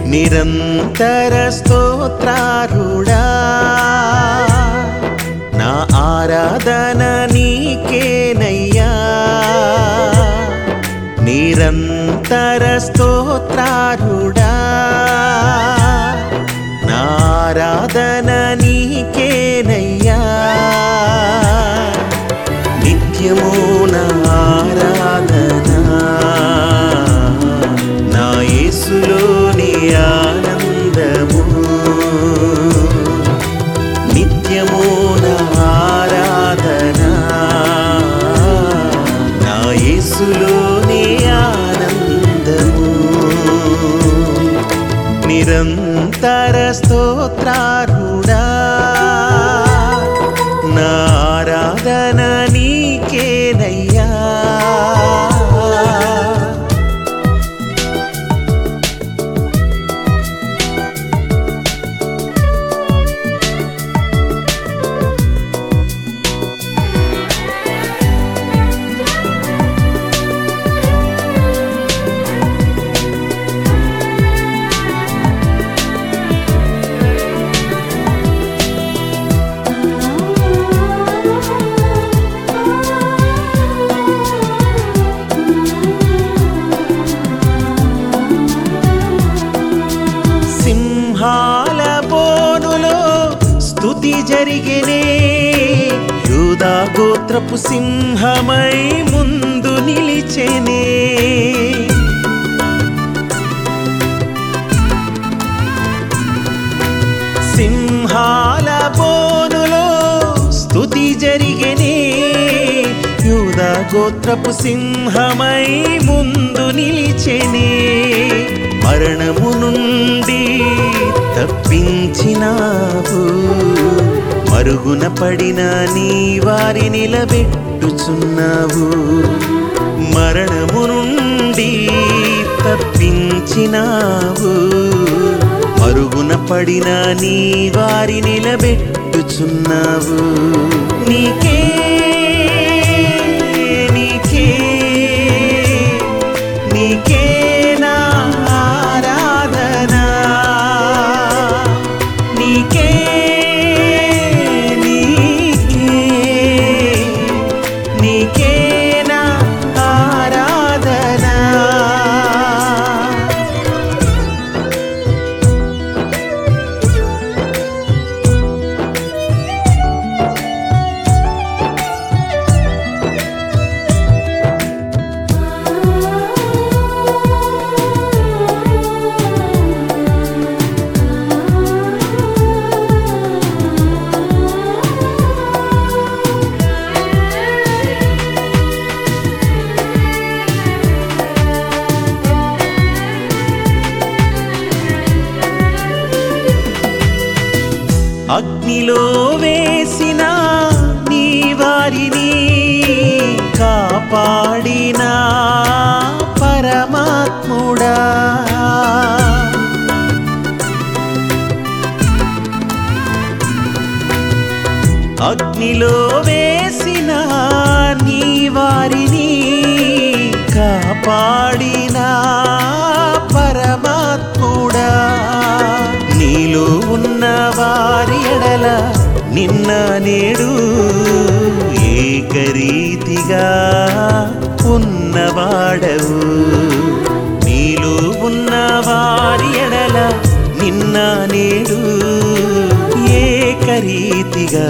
నిరంతర స్తోత్రారుడా నా ఆరాధన నీకేనయ్యా నిరంతర స్తోత్రారుడా నా ఆరాధన నీకేనయ్యా నిత్యము నా ఆరాధన నా యేసులోని ఆనందము నిత్యము నా ఆరాధన నా యేసులోని ఆనందము నిరంతర స్తోత్రారుడా నా ఆరాధన నీకేనయ్యా సింహాల బోనులో స్తుతి జరిగినే యూదా గోత్రపు సింహమై ముందు నిలిచెనే సింహాల బోనులో స్తుతి జరిగినే యూదా గోత్రపు సింహమై ముందు నిలిచెనే మరణము నుండి తప్పించినావు మరుగున పడిన నీ వారి నిలబెట్టుచున్నావు మరణము నుండి తప్పించినావు మరుగున పడిన నీ వారి నిలబెట్టుచున్నావు నీకే నీకే నీకే నా ఆరాధన నీకే నీకే నీకే నా ఆరాధన అగ్నిలో వేసిన నీ వారిని కాపాడిన పరమాత్ముడా అగ్నిలో వేసిన నీ వారిని కాపాడిన పరమాత్ముడా నీలో ఉన్న వారి ఎడల నిన్న నేడు ఏకరీతిగా ఉన్నవాడవు నీలో ఉన్న వారి ఎడల నిన్న నేడు ఏకరీతిగా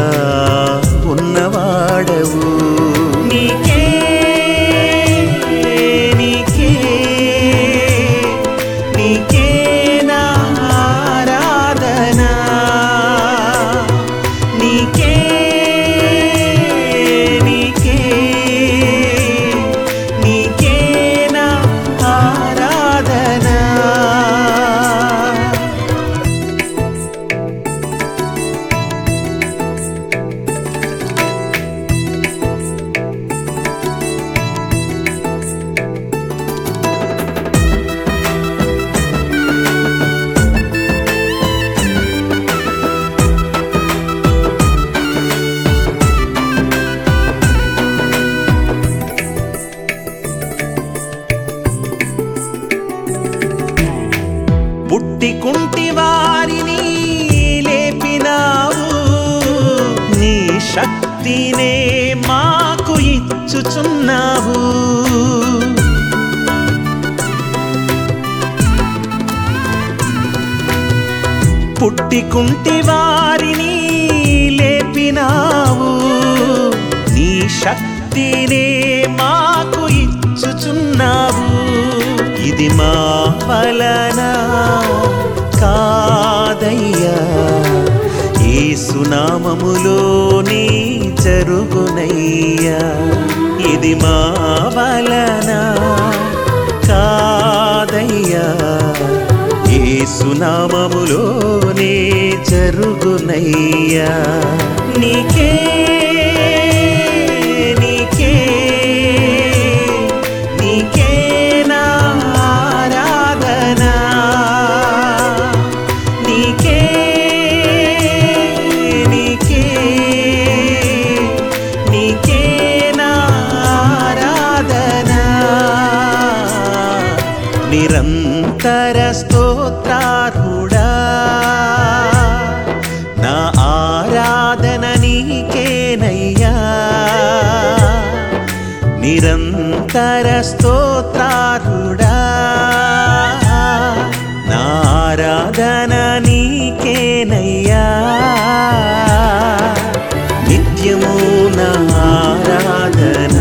ఉన్నవాడవు నీకే నీకే నీకే నా ఆరాధన నీకే నీకే నీకే నా ఆరాధన శక్తినే మాకు ఇచ్చుచున్నావు పుట్టికుంటి వారిని లేపినావు నీ శక్తినే మాకు ఇచ్చుచున్నావు ఇది మా వలన కాదయ్యా ఏసునామములోనే జరుగునయ్యా ఇది మా వలన కాదయ్యా ఏసునామములోనే జరుగునయ్యా నీకే నీకే నీకే నా ఆరాధన నీకే నీకే నీకే నా ఆరాధన నిరంతర స్తోత్రారుడా నా ఆరాధన నీకేనయ్యా నిరంతర స్తోత్రారుడా నా ఆరాధన నీకేనయ్యా నిత్యము నా ఆరాధన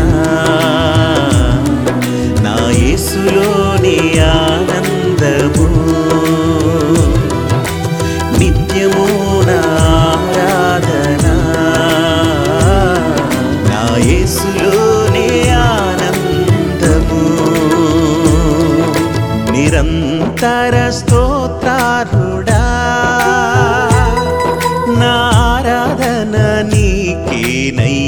నా యేసులోని ఆనందము నిత్యము నా ఆరాధన నా యేసులోని ఆనందము నిరంతర స్తోత్రారుడా నా ఆరాధన నీకేనయ్యా